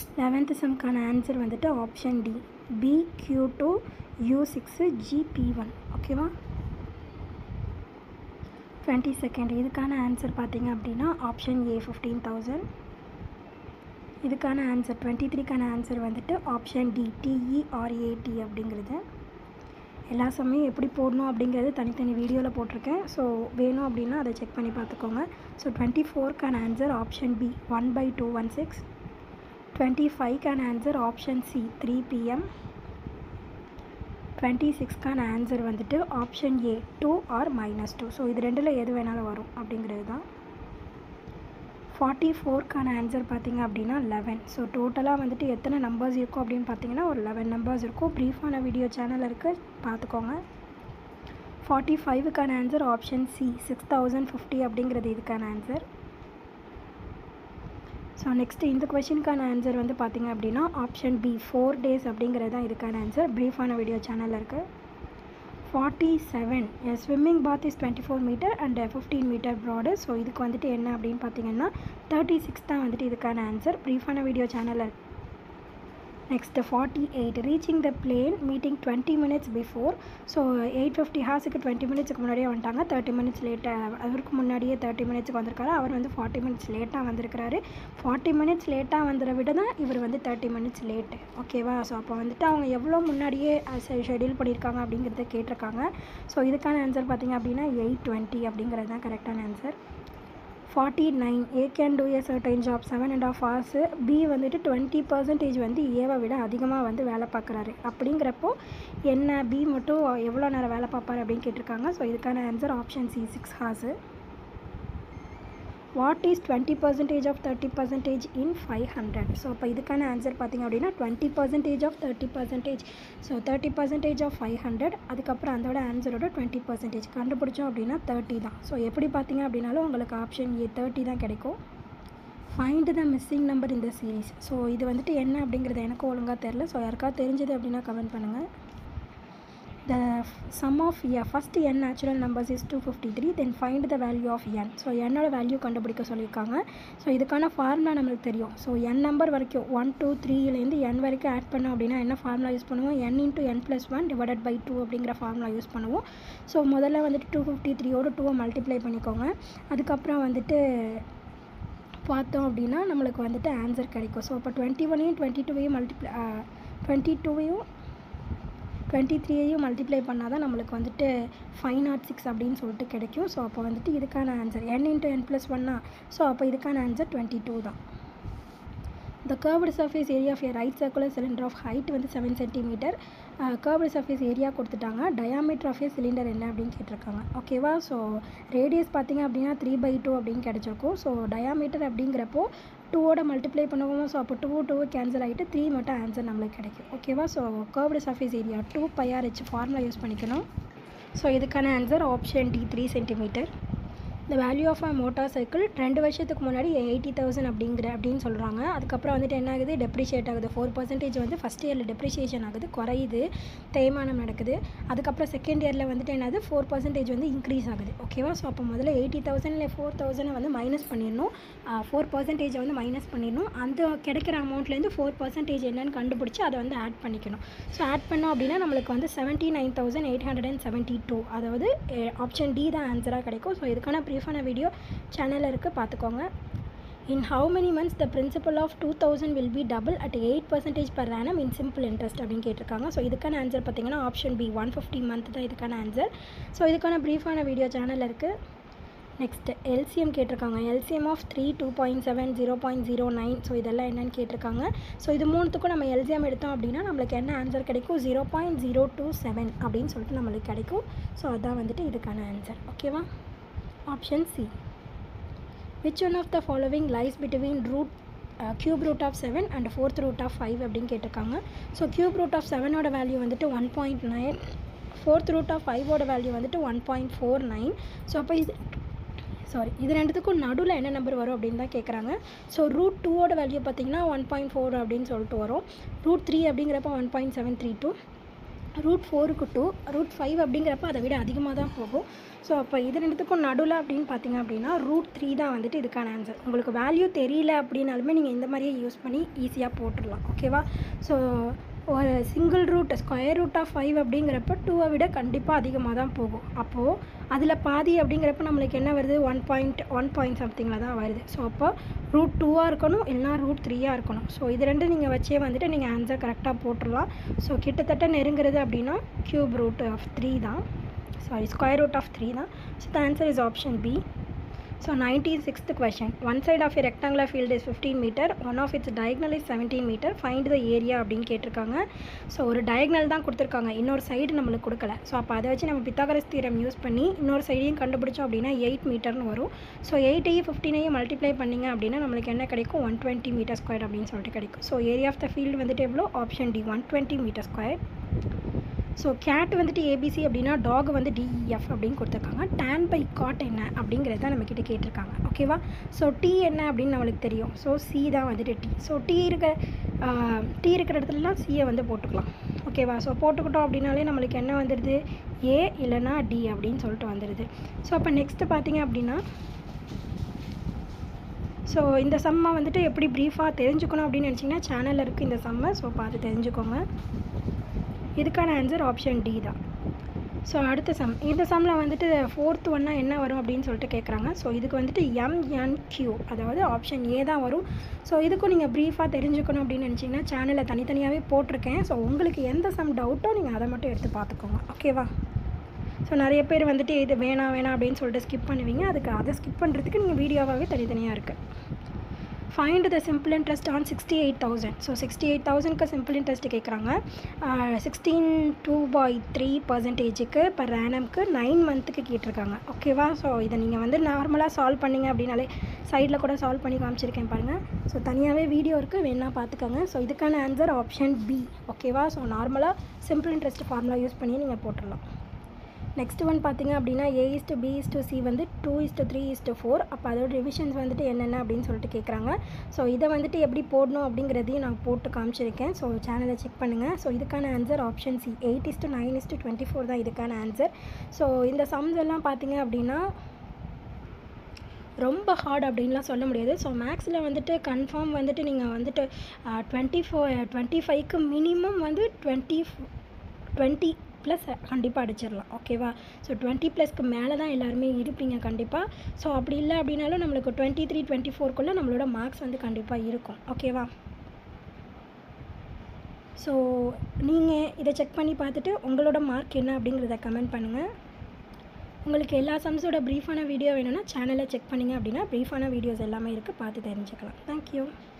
eleventh சம்க்கான answer வந்துட்டு option D P Q two U six GB one ஓகேவா twenty second இதுக்கான answer பார்த்தீங்க அப்படின்னா ஆப்ஷன் ஏ ஃபிஃப்டீன் தௌசண்ட் இதுக்கான ஆன்சர் டுவெண்ட்டி த்ரீக்கான ஆன்சர் வந்துட்டு ஆப்ஷன் டி டிஇஆர்ஏடி அப்படிங்கிறது எல்லா சமயம் எப்படி போடணும் அப்படிங்கிறது தனித்தனி வீடியோவில் போட்டிருக்கேன் ஸோ வேணும் அப்படின்னா அதை செக் பண்ணி பார்த்துக்கோங்க ஸோ டுவெண்ட்டி ஃபோர்க்கான answer option B one by two one six twenty ஃபைவ்க்கான answer option C three PM twenty சிக்ஸ்க்கான ஆன்சர் வந்துட்டு option A two R minus two so இது ரெண்டில் எது வேணாலும் வரும் அப்படிங்கிறது தான் ஃபார்ட்டி ஃபோர்க்கான ஆன்சர் பார்த்தீங்க அப்படின்னா லெவன் ஸோ டோட்டலாக வந்துட்டு எத்தனை நம்பர்ஸ் இருக்கும் அப்படின்னு பார்த்தீங்கன்னா ஒரு லெவன் நம்பர்ஸ் இருக்கும் ப்ரீஃபான வீடியோ சேனல் இருக்குது பார்த்துக்கோங்க ஃபார்ட்டி ஃபைவுக்கான answer option C six thousand fifty அப்படிங்கிறது இதுக்கான ஆன்சர் ஸோ நெக்ஸ்ட்டு இந்த கொஷினுக்கான ஆன்சர் வந்து பார்த்தீங்க அப்படின்னா ஆப்ஷன் பி ஃபோர் டேஸ் அப்படிங்கிறது தான் இதுக்கான ஆன்சர் ப்ரீஃபான வீடியோ சேனலில் இருக்குது forty seven swimming bath is twenty four meter and fifteen meter broad so இதுக்கு வந்துட்டு என்ன அப்படின்னு பார்த்தீங்கன்னா தேர்ட்டி சிக்ஸ் தான் வந்துட்டு இதுக்கான ஆன்சர் ப்ரீஃபான வீடியோ சேனலில் next forty eight reaching the plane meeting twenty minutes before so eight fifty ஹார்ஸுக்கு டுவெண்ட்டி மினிட்ஸ்க்கு முன்னாடியே வந்துட்டாங்க தேர்ட்டி மினிட்ஸ் லேட்டாக அவருக்கு முன்னாடியே தேர்ட்டி மினிட்ஸ்க்கு வந்திருக்காரு அவர் வந்து ஃபார்ட்டி மினிட்ஸ் லேட்டாக வந்திருக்கிறாரு ஃபார்ட்டி மினிட்ஸ் லேட்டாக வந்துட விட தான் இவர் வந்து தேர்ட்டி மினிட்ஸ் லேட்டு ஓகேவா ஸோ அப்போ வந்துட்டு அவங்க எவ்வளோ முன்னாடியே ஷெடியூல் பண்ணியிருக்காங்க அப்படிங்கிறத கேட்டிருக்காங்க ஸோ இதுக்கான ஆன்சர் பார்த்தீங்க அப்படின்னா எயிட் டுவெண்ட்டி அப்படிங்கிறது தான் கரெக்டான answer forty nine A can do a certain job seven and half hours B வந்துட்டு டுவெண்ட்டி பர்சன்டேஜ் வந்து ஏவை விட அதிகமாக வந்து வேலை பார்க்குறாரு அப்படிங்கிறப்போ என்ன பி மட்டும் எவ்வளோ நேரம் வேலை பார்ப்பாரு அப்படின்னு கேட்டிருக்காங்க ஸோ இதுக்கான answer option C six hours what is twenty percentage of thirty percentage in five hundred so இப்போ இதுக்கான ஆன்சர் பார்த்திங்க அப்படின்னா twenty percentage of thirty percentage so thirty percentage of five hundred அதுக்கப்புறம் அதோட ஆன்சரோட டுவெண்ட்டி பர்சன்டேஜ் கண்டுபிடிச்சோம் அப்படின்னா thirty தான் so எப்படி பார்த்தீங்க அப்படின்னாலும் உங்களுக்கு ஆப்ஷன் ஏ தேர்ட்டி தான் கிடைக்கும் ஃபைண்ட் த மிஸ்ஸிங் நம்பர் இந்த சீரீஸ் ஸோ இது வந்துட்டு என்ன அப்படிங்கிறது எனக்கும் ஒழுங்காக தெரில ஸோ யாருக்காவது தெரிஞ்சது அப்படின்னா கமெண்ட் பண்ணுங்கள் the sum of yeah, first n natural numbers is 253 then find the value of n so என்னோட வேல்யூ கண்டுபிடிக்க சொல்லியிருக்காங்க ஸோ இதுக்கான ஃபார்முலா நம்மளுக்கு தெரியும் ஸோ n நம்பர் வரைக்கும் ஒன் டூ த்ரீலேருந்து n வரைக்கும் ஆட் பண்ணோம் அப்படின்னா என்ன ஃபார்முலா யூஸ் பண்ணுவோம் n into N plus one divided by two அப்படிங்கிற ஃபார்முலா யூஸ் பண்ணுவோம் ஸோ முதல்ல வந்துட்டு டூ ஃபிஃப்டி த்ரீயோட டூவை மல்டிப்ளை பண்ணிக்கோங்க அதுக்கப்புறம் வந்துட்டு பார்த்தோம் அப்படின்னா நம்மளுக்கு வந்துட்டு ஆன்சர் கிடைக்கும் ஸோ இப்போ டுவெண்ட்டி ஒனையும் டுவெண்ட்டி டூவையும் மல்டிப்ளை டுவெண்ட்டி டூவையும் டுவெண்ட்டி த்ரீயையும் மல்டிப்ளை பண்ணால் தான் நம்மளுக்கு வந்துட்டு ஃபைவ் நாட் சிக்ஸ் அப்படின்னு சொல்லிட்டு கிடைக்கும் ஸோ அப்போ வந்துட்டு இதுக்கான answer N into N plus ஒன்னா ஸோ அப்போ இதுக்கான ஆன்சர் டுவெண்ட்டி டூ தான் the curved surface area of a right circular cylinder of height வந்து seven centimeter curved surface area கொடுத்துட்டாங்க டயாமீட்டர் ஆஃப் ஏ சிலிண்டர் என்ன அப்படின்னு கேட்டிருக்காங்க ஓகேவா ஸோ ரேடியஸ் பார்த்தீங்க அப்படின்னா த்ரீ பை டூ அப்படின்னு கிடச்சிருக்கும் ஸோ டயாமீட்டர் அப்படிங்கிறப்போ டூவோட மல்டிப்ளை பண்ணுவோம் ஸோ அப்போ டூ டூ கேன்சல் ஆகிட்டு த்ரீ மட்டும் ஆன்சர் நம்மளுக்கு கிடைக்கும் ஓகேவா so curved surface area two pi R H formula use பண்ணிக்கணும் ஸோ இதுக்கான answer option D three centimeter இந்த value of a motorcycle ரெண்டு வருஷத்துக்கு முன்னாடி எயிட்டி தௌசண்ட் அப்படிங்கிற அப்படின்னு சொல்கிறாங்க அதுக்கப்புறம் வந்துட்டு என்ன ஆகுது டெப்ரிஷியேட் ஆகுது ஃபோர் பர்சன்டேஜ் வந்து ஃபஸ்ட் இயரில் டெப்ரிஷியேஷன் ஆகுது குறையுது தேய்மானம் நடக்குது அதுக்கப்புறம் செகண்ட் இயரில் வந்துட்டு என்னது ஃபோர் பர்சன்டேஜ் வந்து இன்க்ரீஸ் ஆகுது ஓகேவா ஸோ அப்போ முதல்ல எயிட்டி தௌசண்ட்ல ஃபோர் தௌசண்டை வந்து மைனஸ் பண்ணிடணும் ஃபோர் பர்சன்டேஜை வந்து மைனஸ் பண்ணிடணும் அந்த கிடைக்கிற அமௌண்ட்லேருந்து ஃபோர் பர்சன்டேஜ் என்னன்னு கண்டுபிடிச்சி அதை வந்து ஆட் பண்ணிக்கணும் ஸோ ஆட் பண்ணோம் அப்படின்னா நம்மளுக்கு வந்து seventy nine thousand eight hundred and seventy two அதாவது ஆப்ஷன் டி தான் ஆன்சராக கிடைக்கும் ஸோ இதுக்கான ப்ரீஃபான வீடியோ சேனலில் இருக்குது பார்த்துக்கோங்க in how many months the principal of two thousand will be double at eight percentage per annum in simple interest அப்படின்னு கேட்டிருக்காங்க ஸோ இதுக்கான ஆன்சர் பார்த்தீங்கன்னா option B one fifty month தான் இதுக்கான ஆன்சர் ஸோ இதுக்கான ப்ரீஃபான வீடியோ சேனல் இருக்குது next LCM கேட்டிருக்காங்க LCM of three two point seven zero point zero nine so இதெல்லாம் என்னென்னு கேட்டிருக்காங்க ஸோ இது மூணுத்துக்கும் நம்ம எல்சிஎம் எடுத்தோம் அப்படின்னா நம்மளுக்கு என்ன ஆன்சர் கிடைக்கும் zero point zero two seven அப்படின்னு சொல்லிட்டு நம்மளுக்கு கிடைக்கும் ஸோ அதான் வந்துட்டு இதுக்கான ஆன்சர் ஓகேவா option C which one of the following lies between root cube root of seven and fourth root of five அப்படின்னு கேட்டிருக்காங்க ஸோ க்யூப் ரூட் ஆஃப் செவனோட வேல்யூ வந்துட்டு one point nine fourth root of ஃபைவோட value வந்துட்டு one point four nine so அப்போ இது sorry இது ரெண்டுத்துக்கும் நடுவில் என்ன நம்பர் வரும் அப்படின்னு தான் கேட்குறாங்க ஸோ ரூட் டூவோட வேல்யூ பார்த்தீங்கன்னா ஒன் பாயிண்ட் ஃபோர் அப்படின்னு சொல்லிட்டு வரும் ரூட் த்ரீ அப்படிங்கிறப்ப one point seven three two root ஃபோருக்கு டூ ரூட் ஃபைவ் அப்படிங்கிறப்ப அதை விட அதிகமாக தான் போகும் ஸோ அப்போ இது ரெண்டுத்துக்கும் நடுவில் அப்படின்னு பார்த்தீங்க அப்படின்னா ரூட் த்ரீ தான் வந்துட்டு இதுக்கான ஆன்சர் உங்களுக்கு வேல்யூ தெரியல அப்படின்னாலுமே நீங்கள் இந்த மாதிரியே யூஸ் பண்ணி ஈஸியாக போட்டுடலாம் ஓகேவா ஸோ ஒரு single root square root of five அப்படிங்கிறப்ப டூவை விட கண்டிப்பாக அதிகமாக தான் போகும் அப்போது அதில் பாதி அப்படிங்கிறப்ப நம்மளுக்கு என்ன வருது ஒன் பாயிண்ட் ஒன் பாயிண்ட் சம்திங்கில் தான் வருது ஸோ அப்போ ரூட் டூவாக இருக்கணும் இல்லைனா ரூட் த்ரீயாக இருக்கணும் ஸோ இது ரெண்டும் நீங்கள் வச்சே வந்துட்டு நீங்கள் ஆன்சர் கரெக்டாக போட்டுடலாம் ஸோ கிட்டத்தட்ட நெருங்குறது அப்படின்னா க்யூப் ரூட் ஆஃப் த்ரீ தான் sorry square root of three தான் so the answer is option B so ninety sixth question one side of a rectangular field is 15 meter one of its diagonal is 17 meter find the area அப்படின்னு கேட்டிருக்காங்க so ஒரு diagonal தான் கொடுத்துருக்காங்க இன்னொரு side நம்மளுக்கு கொடுக்கல so அப்போ அதை வச்சு நம்ம பித்தாகரஸ் தீரம் யூஸ் பண்ணி இன்னொரு சைடையும் கண்டுபிடிச்சோம் அப்படின்னா எயிட் மீட்டர்னு வரும் ஸோ எயிட்டையும் ஃபிஃப்டீனையும் மல்டிப்ளை பண்ணிங்க அப்படின்னா நம்மளுக்கு என்ன கிடைக்கும் ஒன் டுவெண்ட்டி மீட்டர் ஸ்கொயர் அப்படின்னு சொல்லிட்டு கிடைக்கும் so area of the field வந்துட்டு எவ்வளோ option D one twenty meter square so cat வந்துட்டு ஏபிசி அப்படின்னா டாக் வந்து டிஇஎஃப் அப்படின்னு கொடுத்துருக்காங்க டேன் பை காட் என்ன அப்படிங்கிறத நம்மக்கிட்ட கேட்டிருக்காங்க ஓகேவா ஸோ டி என்ன அப்படின்னு நம்மளுக்கு தெரியும் ஸோ சி தான் வந்துட்டு டி ஸோ டி இருக்க டி இருக்கிற இடத்துலலாம் சியை வந்து போட்டுக்கலாம் ஓகேவா ஸோ போட்டுக்கிட்டோம் அப்படின்னாலே நம்மளுக்கு என்ன வந்துடுது ஏ இல்லைனா டி அப்படின்னு சொல்லிட்டு வந்துடுது ஸோ அப்போ நெக்ஸ்ட்டு பார்த்தீங்க அப்படின்னா ஸோ இந்த சம்மை வந்துட்டு எப்படி ப்ரீஃபாக தெரிஞ்சுக்கணும் அப்படின்னு நினச்சிங்கன்னா சேனலில் இருக்குது இந்த சம்மை ஸோ பார்த்து தெரிஞ்சுக்கோங்க இதுக்கான ஆன்சர் ஆப்ஷன் டி தான் ஸோ அடுத்த சம் இந்த சம்மில் வந்துட்டு ஃபோர்த் ஒன்னா என்ன வரும் அப்படின்னு சொல்லிட்டு கேட்குறாங்க ஸோ இதுக்கு வந்துட்டு எம்என்கியூ அதாவது ஆப்ஷன் ஏ தான் வரும் ஸோ இதுக்கும் நீங்கள் ப்ரீஃபாக தெரிஞ்சுக்கணும் அப்படின்னு நினச்சிங்கன்னா சேனலில் தனித்தனியாகவே போட்டிருக்கேன் ஸோ உங்களுக்கு எந்த சம் டவுட்டோ நீங்கள் அதை மட்டும் எடுத்து பார்த்துக்கோங்க ஓகேவா ஸோ நிறைய பேர் வந்துட்டு இது வேணாம் வேணாம் அப்படின்னு சொல்லிட்டு ஸ்கிப் பண்ணுவீங்க அதுக்கு அதை ஸ்கிப் பண்ணுறதுக்கு நீங்கள் வீடியோவாகவே தனித்தனியாக இருக்குது find the simple interest on sixty eight thousand so sixty eight தௌசண்ட்க்கு சிம்பிள் இன்ட்ரெஸ்ட் கேட்குறாங்க சிக்ஸ்டீன் டூ பாய் த்ரீ பர்சன்டேஜுக்கு பர் ஆனம்க்கு நைன் மந்த்துக்கு கேட்டிருக்காங்க ஓகேவா ஸோ இதை நீங்கள் வந்து நார்மலாக சால்வ் பண்ணிங்க அப்படின்னாலே சைடில் கூட சால்வ் பண்ணி காமிச்சிருக்கேன் பாருங்கள் ஸோ தனியாகவே வீடியோ இருக்குது வேணா பார்த்துக்கோங்க ஸோ இதுக்கான ஆன்சர் ஆப்ஷன் பி ஓகேவா ஸோ நார்மலாக சிம்பிள் இன்ட்ரெஸ்ட் ஃபார்முலா யூஸ் பண்ணி நீங்கள் போட்டுடலாம் நெக்ஸ்ட் ஒன் பார்த்தீங்க அப்படின்னா A is to B is to C வந்து two is to three is to four அப்போ அதோட ரிவிஷன்ஸ் வந்துட்டு என்னென்ன அப்படின்னு சொல்லிட்டு கேட்குறாங்க ஸோ இதை வந்துட்டு எப்படி போடணும் அப்படிங்கிறதையும் நான் போட்டு காமிச்சிருக்கேன் ஸோ சேனலை செக் பண்ணுங்கள் ஸோ இதுக்கான answer option C eight is to nine is to twenty four தான் இதுக்கான ஆன்சர் ஸோ இந்த சம்ஸ் எல்லாம் பார்த்தீங்க அப்படின்னா ரொம்ப ஹார்ட் அப்படின்லாம் சொல்ல முடியாது ஸோ மேக்ஸில் வந்துட்டு கன்ஃபார்ம் வந்துட்டு நீங்கள் வந்துட்டு டுவெண்ட்டி ஃபோர் டுவெண்ட்டி ஃபைவ்க்கு மினிமம் வந்து டுவெண்ட்டி டுவெண்ட்டி ப்ளஸ் கண்டிப்பாக அடிச்சிடலாம் ஓகேவா ஸோ டுவெண்ட்டி ப்ளஸ்க்கு மேலே தான் எல்லாருமே இருப்பீங்க கண்டிப்பாக ஸோ அப்படி இல்லை அப்படின்னாலும் நம்மளுக்கு டுவெண்ட்டி த்ரீ டுவெண்ட்டி ஃபோர்க்குள்ளே நம்மளோட மார்க்ஸ் வந்து கண்டிப்பாக இருக்கும் ஓகேவா ஸோ நீங்கள் இதை செக் பண்ணி பார்த்துட்டு உங்களோட மார்க் என்ன அப்படிங்கிறத கமெண்ட் பண்ணுங்கள் உங்களுக்கு எல்லா சம்ஸோட ப்ரீஃபான வீடியோ வேணும்னா சேனலை செக் பண்ணிங்க அப்படின்னா ப்ரீஃபான வீடியோஸ் எல்லாமே இருக்குது பார்த்து தெரிஞ்சுக்கலாம் தேங்க்யூ